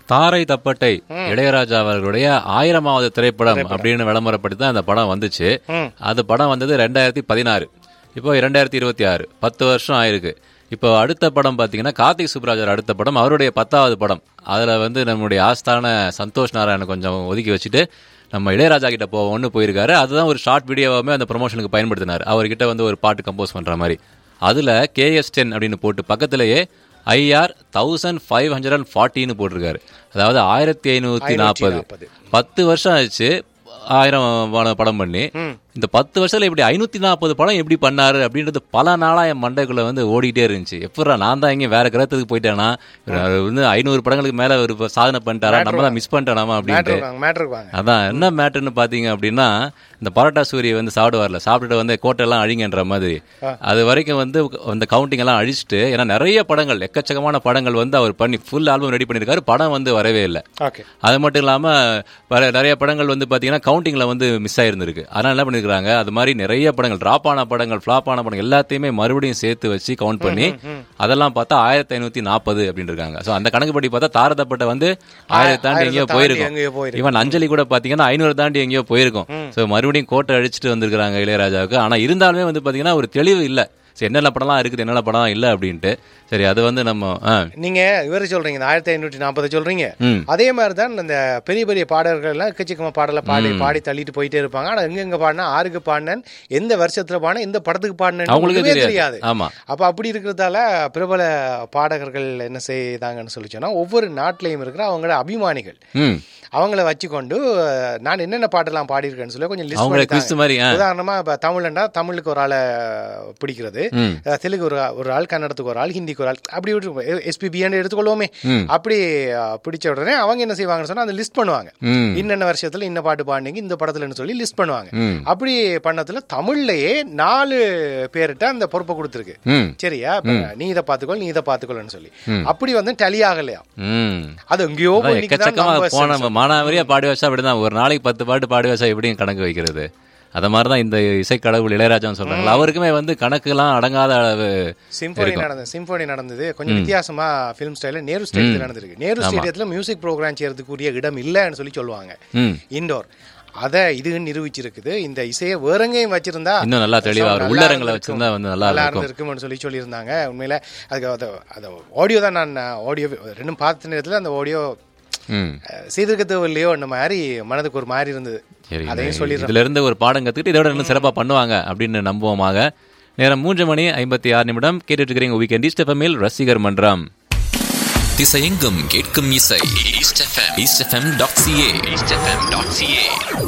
தாரை தப்பட்டை இளையராஜா அவர்களுடைய ஆயிரமாவது திரைப்படம் அப்படின்னு விளம்பரப்படுத்தி தான் அந்த படம் வந்துச்சு அந்த படம் வந்தது ரெண்டாயிரத்தி பதினாறு இப்போ இரண்டாயிரத்தி இருபத்தி ஆறு பத்து வருஷம் ஆயிருக்கு இப்போ அடுத்த படம் பார்த்தீங்கன்னா கார்த்திக் சுப்ராஜர் அடுத்த படம் அவருடைய பத்தாவது படம் அதில் வந்து நம்முடைய ஆஸ்தான சந்தோஷ் நாராயண கொஞ்சம் ஒதுக்கி வச்சுட்டு நம்ம இளையராஜா கிட்ட போவோம்னு போயிருக்காரு அதுதான் ஒரு ஷார்ட் வீடியோவாமே அந்த ப்ரொமோஷனுக்கு பயன்படுத்தினார் அவர்கிட்ட வந்து ஒரு பாட்டு கம்போஸ் பண்ற மாதிரி அதுல கேஎஸ் டென் அப்படின்னு போட்டு பக்கத்திலேயே IR thousand five hundred and ஃபார்ட்டின்னு போட்டிருக்காரு அதாவது ஆயிரத்தி ஐநூத்தி நாற்பது பத்து வருஷம் ஆச்சு ஆயிரம் படம் படம் பண்ணி இந்த பத்து வருஷத்துல இப்படி ஐநூத்தி நாற்பது படம் எப்படி பண்ணாரு அப்படின்றது பல நாளா என் மண்டைக்குள்ள வந்து ஓடிட்டே இருந்துச்சு எப்படா நான் தான் இங்க வேற கிரகத்துக்கு போயிட்டேனா இவர் வந்து ஐநூறு படங்களுக்கு மேல ஒரு சாதனை பண்ணிட்டாரா நம்ம தான் மிஸ் பண்ணிட்டோமா அப்படின்ட்டு மேட்ரு வாங்க அதான் என்ன மேட்டர்னு பாத்தீங்க அப்படின்னா இந்த பரோட்டா சூரிய வந்து சாப்பிடுவார்ல சாப்பிட்டுட்டு வந்து கோட்டெல்லாம் அழிங்கன்ற மாதிரி அது வரைக்கும் வந்து அந்த கவுண்டிங் எல்லாம் அழிச்சிட்டு ஏன்னா நிறைய படங்கள் எக்கச்சக்கமான படங்கள் வந்து அவர் பண்ணி ஃபுல் ஆல்பம் ரெடி பண்ணியிருக்காரு படம் வந்து வரவே இல்லை ஓகே அது மட்டும் இல்லாம வேற நிறைய படங்கள் வந்து பாத்தீங்கன்னா கவுண்டிங்ல வந்து மிஸ் ஆயிருந்திருக்கு அதனால என்ன பண்ணிருக்காங்க அது மாதிரி நிறைய படங்கள் டிராப் ஆன படங்கள் ஃபிளாப் ஆன படங்கள் எல்லாத்தையுமே மறுபடியும் சேர்த்து வச்சு கவுண்ட் பண்ணி அதெல்லாம் பார்த்தா ஆயிரத்தி ஐநூத்தி நாற்பது அப்படின்னு இருக்காங்க சோ அந்த கணக்குப்படி பார்த்தா தாரதப்பட்ட வந்து ஆயிரத்தி தாண்டி எங்கேயோ தாண்டி போயிருக்கும் எங்கேயோ போயிருக்கும். இவன் அஞ்சலி கூட பாத்தீங்கன்னா ஐநூறு தாண்டி எங்கேயோ போயிருக்கும் சோ மறுபடியும் கோட்டை அழிச்சிட்டு வந்திருக்காங்க இளையராஜாவுக்கு ஆனா இருந்தாலுமே வந்து பாத்தீங்கன்னா ஒரு தெளிவு இல்ல சரி என்னென்ன படம்லாம் இருக்குது என்னென்ன படம் இல்ல அப்படின்ட்டு சரி அது வந்து நம்ம ஆ, நீங்க இவர் சொல்றீங்க இந்த ஆயிரத்தி ஐநூற்றி நாற்பது சொல்றீங்க ம். அதே மாதிரி தான் இந்த பெரிய பெரிய பாடல்கள் எல்லாம் எக்கச்சக்கமா பாடல பாடி பாடி தள்ளிட்டு போயிட்டே இருப்பாங்க ஆனா எங்க எங்க பாடினா ஆருக்கு பாடினேன் எந்த வருஷத்துல பாடின எந்த படத்துக்கு பாடினேன் அவங்களுக்கே தெரியாது. தெரியாது ஆமா அப்ப அப்படி இருக்கிறதால பிரபல பாடகர்கள் என்ன செய்தாங்கன்னு சொல்லி சொன்னா ஒவ்வொரு நாட்டிலையும் இருக்கிற அவங்களோட அபிமானிகள் ம் அவங்கள வச்சுக்கொண்டு அஹ், நான் என்னென்ன பாட்டெல்லாம் பாடியிருக்கேன்னு சொல்லி கொஞ்சம் லிஸ்ட் அவங்கள பண்ணி quiz மாதிரி, ஆ. உதாரணமா இப்ப தமிழ்னா தமிழுக்கு ஒரு ஆளை பிடிக்கிறது ம். அஹ், தெலுங்கு ஒரு ஆ- ஒரு ஆள் கன்னடத்துக்கு ஒரு ஆள் ஹிந்திக்கு ஒரு ஆள் அப்படி எஸ்பிபின்னு எடுத்துக்கொள்வோமே அப்படி அஹ், பிடிச்ச உடனே அவங்க என்ன செய்வாங்கன்னு சொன்னா அந்த லிஸ்ட் பண்ணுவாங்க ம் இன்னென்ன வருஷத்துல இன்ன பாட்டு பாடினீங்க இந்த படத்துலன்னு சொல்லி லிஸ்ட் பண்ணுவாங்க ம். அப்படி பண்ணதுல தமிழ்லயே நாலு பேர்கிட்ட அந்த பொறுப்பை கொடுத்துருக்கு ம் சரியா இப்ப நீ இதை பார்த்துக்கொள் நீ இதை பார்த்துக்கொள்னு சொல்லி அப்படி வந்து டலி ஆகலையா ம் அது எங்கேயோ அதான் போய் நிக்குதான் எக்கச்சக்கமா numbers. போன மானாவரியா பாடி வச்சா அப்படிதான் ஒரு நாளைக்கு பத்து பாட்டு பாடி வச்சா எப்படியும் கணக்கு வைக்கிறது அத மாதிரிதான் இந்த இசை கடவுள் இளையராஜான்னு சொல்றாங்களா அவருக்குமே வந்து கணக்குலாம் அடங்காத அளவு சிம்போனி நடந்தது சிம்போனி நடந்தது கொஞ்சம் வித்தியாசமா ஃபிலிம் ஸ்டைல நேரு ஸ்டேடியத்தில் நடந்திருக்கு நேரு ஸ்டேடியத்துல மியூசிக் ப்ரோக்ராம் செய்யறதுக்குரிய இடம் இல்லைன்னு சொல்லி சொல்லுவாங்க ம் இன்டோர் அத இது நிரூபிச்சிருக்குது இந்த இசையை வேறெங்கையும் வச்சிருந்தா இன்னும் நல்லா தெளிவா ஒரு நல்லா உள்ளரங்களை இருந்திருக்கும். வச்சிருந்தா வந்து நல்லா நல்லா இருக்கும் இருந்திருக்கும்னு சொல்லி சொல்லியிருந்தாங்க உண்மையில அதுக்கு அது அது ஆடியோ தான் நான் ஆடியோ ரெண்டும் பார்த்த நேரத்துல அந்த ஆடியோ ம் செய்திருக்க தேவையில்லையோ அந்த மாதிரி மனதுக்கு ஒரு மாதிரி இருந்தது சரி அதையும் சொல்லிடுறேன் இதுல இருந்து ஒரு பாடம் கத்துக்கிட்டு இதோட இன்னும் சிறப்பா பண்ணுவாங்க அப்படின்னு நம்புவோமாக நேரம் மூன்று மணி ஐம்பத்தி ஆறு நிமிடம் கேட்டுட்டு இருக்கிறீங்க வீக்கெண்ட் ஈஸ்ட் எஃப்எம்மில் ரசிகர் மன்றம் திசையெங்கும் கேட்கும் இசை East FM East FM dot CA East FM dot CA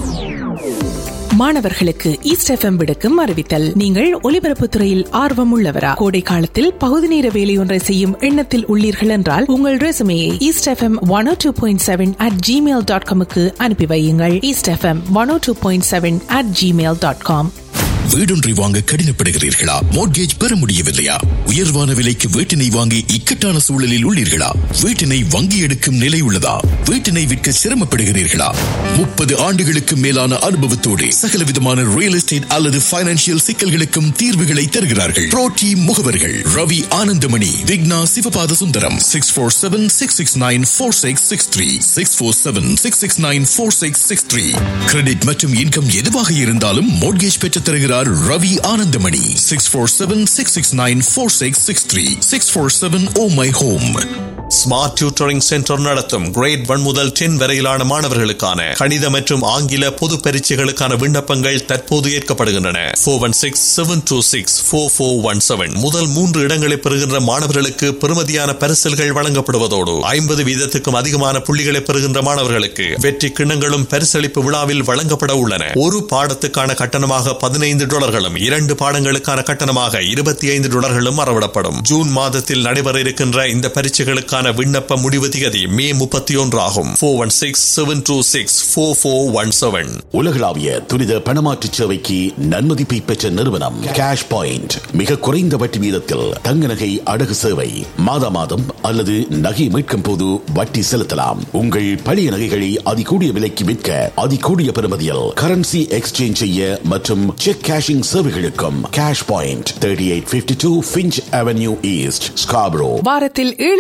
மாணவர்களுக்கு ஈஸ்ட் எஃப்எம் விடுக்கும் அறிவித்தல் நீங்கள் ஒலிபரப்புத் துறையில் ஆர்வம் உள்ளவரா கோடை காலத்தில் பகுதி நேர வேலையொன்றை செய்யும் எண்ணத்தில் உள்ளீர்கள் என்றால் உங்கள் ரெசுமையை East FM one O two point seven at Gmail dot காமுக்கு அனுப்பி வையுங்கள் East FM one O two point seven at Gmail dot com வீடொன்றை வாங்க கடினப்படுகிறீர்களா மோட்கேஜ் பெற முடியவில்லையா உயர்வான விலைக்கு வீட்டினை வாங்கி இக்கட்டான சூழலில் உள்ளீர்களா வீட்டினை வங்கி எடுக்கும் நிலை உள்ளதா வீட்டினை விற்க சிரமப்படுகிறீர்களா முப்பது ஆண்டுகளுக்கு மேலான அனுபவத்தோடு சகல விதமான ரியல் எஸ்டேட் அல்லது பைனான்சியல் சிக்கல்களுக்கும் தீர்வுகளை தருகிறார்கள் புரோட்டி முகவர்கள் Ravi Anandamani Vigna Sivapatha Sundaram six four seven six six nine four six six three six four seven six six nine four six six three credit மற்றும் இன்கம் எதுவாக இருந்தாலும் மோட்கேஜ் பெற்றுத் தருகிறார் Ravi Anandamani six four seven six six nine four six six three six four seven oh my home smart tutoring centre நடத்தும் grade one முதல் ten வரையிலான மாணவர்களுக்கான கணித மற்றும் ஆங்கில பொது பரீட்சைகளுக்கான விண்ணப்பங்கள் தற்போது ஏற்கப்படுகின்றன four one six seven two six four four one seven முதல் மூன்று இடங்களை பெறுகின்ற மாணவர்களுக்கு பெறுமதியான பரிசல்கள் வழங்கப்படுவதோடு ஐம்பது வீதத்துக்கும் அதிகமான புள்ளிகளை பெறுகின்ற மாணவர்களுக்கு வெற்றி கிண்ணங்களும் பரிசளிப்பு விழாவில் வழங்கப்பட உள்ளன ஒரு பாடத்துக்கான கட்டணமாக பதினைந்து டாலர்களும் இரண்டு பாடங்களுக்கான கட்டணமாக இருபத்தி ஐந்து டாலர்களும் அறவிடப்படும் ஜூன் மாதத்தில் நடைபெற இருக்கின்ற இந்த பரீட்சைகளுக்கான விண்ணப்ப முடிவு திகதி மே முப்பத்தி ஒன்று ஆகும் four one six seven two six four four one seven உலகளாவிய துரித பணமாற்று சேவைக்கு நன்மதிப்பை பெற்ற நிறுவனம் கேஷ் பாயிண்ட் மிக குறைந்த வட்டி வீதத்தில் தங்க நகை அடகு சேவை மாதா மாதம் அல்லது நகை மீட்கும் போது வட்டி செலுத்தலாம் உங்கள் பழைய நகைகளை அதிகூடிய விலைக்கு விற்க அதிகூடிய பெறுமதியில் கரன்சி எக்ஸ்சேஞ்ச் செய்ய மற்றும் செக் கேஷிங் சேவைகளுக்கும் cash point thirty eight fifty two Finch Avenue East Scarborough வாரத்தில் ஏழு நாட்களும்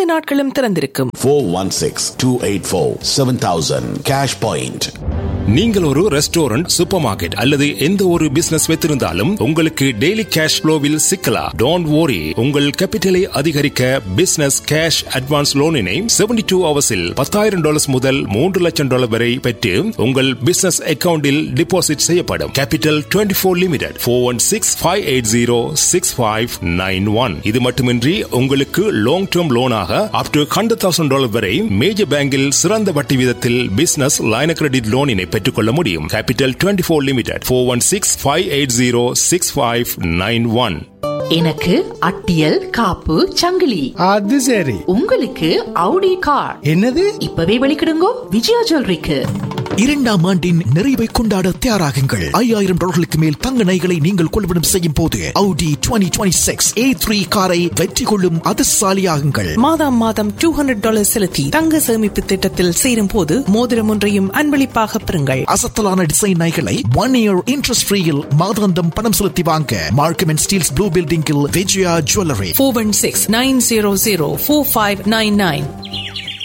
சேவைகளுடன் திறந்திருக்கும் four one six two eight four seven thousand cash point நீங்கள் ஒரு ரெஸ்டாரண்ட் சூப்பர் மார்க்கெட் அல்லது எந்த ஒரு பிசினஸ் வைத்திருந்தாலும் உங்களுக்கு டெய்லி கேஷ் ஃப்ளோவில் சிக்கலாம் டோன்ட் worry உங்கள் கேபிட்டலை அதிகரிக்க பிசினஸ் கேஷ் அட்வான்ஸ் லோனினை 72 டூ ஹவர்ஸில் பத்தாயிரம் டாலர்ஸ் முதல் மூன்று லட்சம் டாலர் வரை பெற்று உங்கள் பிசினஸ் அக்கவுண்டில் டிபாசிட் செய்யப்படும் capital 24 four limited four one six five eight zero six five nine one இது மட்டுமின்றி உங்களுக்கு லாங் டேர்ம் லோனாக up to hundred thousand dollar வரை மேஜர் பேங்கில் சிறந்த வட்டி வீதத்தில் பிசினஸ் லைன கிரெடிட் லோனினை பெற்றுக்கொள்ள முடியும் capital 24 four limited four one six five eight zero six five nine one எனக்கு அட்டியல் காப்பு சங்கிலி அது சரி உங்களுக்கு அவுடி கார் என்னது இப்பவே வெளிக்கிடுங்கோ விஜயா ஜுவல்லரிக்கு இரண்டாம் ஆண்டின் நிறைவை கொண்டாட தயாராகுங்கள் ஐயாயிரம் டாலர்களுக்கு மேல் தங்க நகைகளை நீங்கள் கொள்வனம் செய்யும் போது Audi 2026 A3 காரை வெற்றி கொள்ளும் அதிர்ஷ்டசாலியாகுங்கள் மாதம் மாதம் டூ ஹண்ட்ரட் டாலர் செலுத்தி தங்க சேமிப்பு திட்டத்தில் சேரும் போது மோதிரம் ஒன்றையும் அன்பளிப்பாக பெறுங்கள் அசத்தலான டிசைன் நகைகளை ஒன் இயர் இன்ட்ரெஸ்ட் ஃப்ரீயில் மாதாந்தம் பணம் செலுத்தி வாங்க மார்க்கம் அண்ட் ஸ்டீல்ஸ் ப்ளூ பில்டிங்கில் Vijaya jewellery four one six nine zero zero four five nine nine